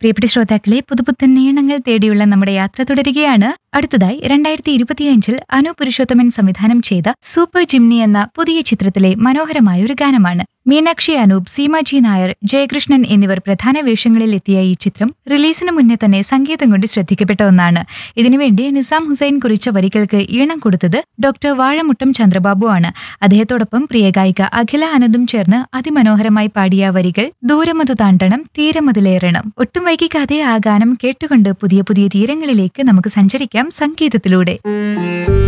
പ്രിയപ്പെട്ട ശ്രോതാക്കളെ പുതുപുത്തൻ നീണങ്ങൾ തേടിയുള്ള നമ്മുടെ യാത്ര തുടരുകയാണ് അടുത്തതായി രണ്ടായിരത്തി ഇരുപത്തിയഞ്ചിൽ അനു പുരുഷോത്തമൻ സംവിധാനം ചെയ്ത സൂപ്പർ ജിംനി എന്ന പുതിയ ചിത്രത്തിലെ മനോഹരമായ ഒരു ഗാനമാണ് മീനാക്ഷി അനൂപ് സീമാജി നായർ ജയകൃഷ്ണൻ എന്നിവർ പ്രധാന വേഷങ്ങളിൽ എത്തിയ ഈ ചിത്രം റിലീസിന് മുന്നേ തന്നെ സംഗീതം കൊണ്ട് ശ്രദ്ധിക്കപ്പെട്ട ഒന്നാണ് ഇതിനുവേണ്ടി നിസാം ഹുസൈൻ കുറിച്ച വരികൾക്ക് ഈണം കൊടുത്തത് ഡോക്ടർ വാഴമുട്ടം ചന്ദ്രബാബു ആണ് അദ്ദേഹത്തോടൊപ്പം പ്രിയ ഗായിക അഖില ആനന്ദും ചേർന്ന് അതിമനോഹരമായി പാടിയ വരികൾ ദൂരമതു താണ്ടണം തീരമതിലേറണം ഒട്ടും വൈകിക്കാതെ ആ ഗാനം കേട്ടുകൊണ്ട് പുതിയ പുതിയ തീരങ്ങളിലേക്ക് നമുക്ക് സഞ്ചരിക്കാം സംഗീതത്തിലൂടെ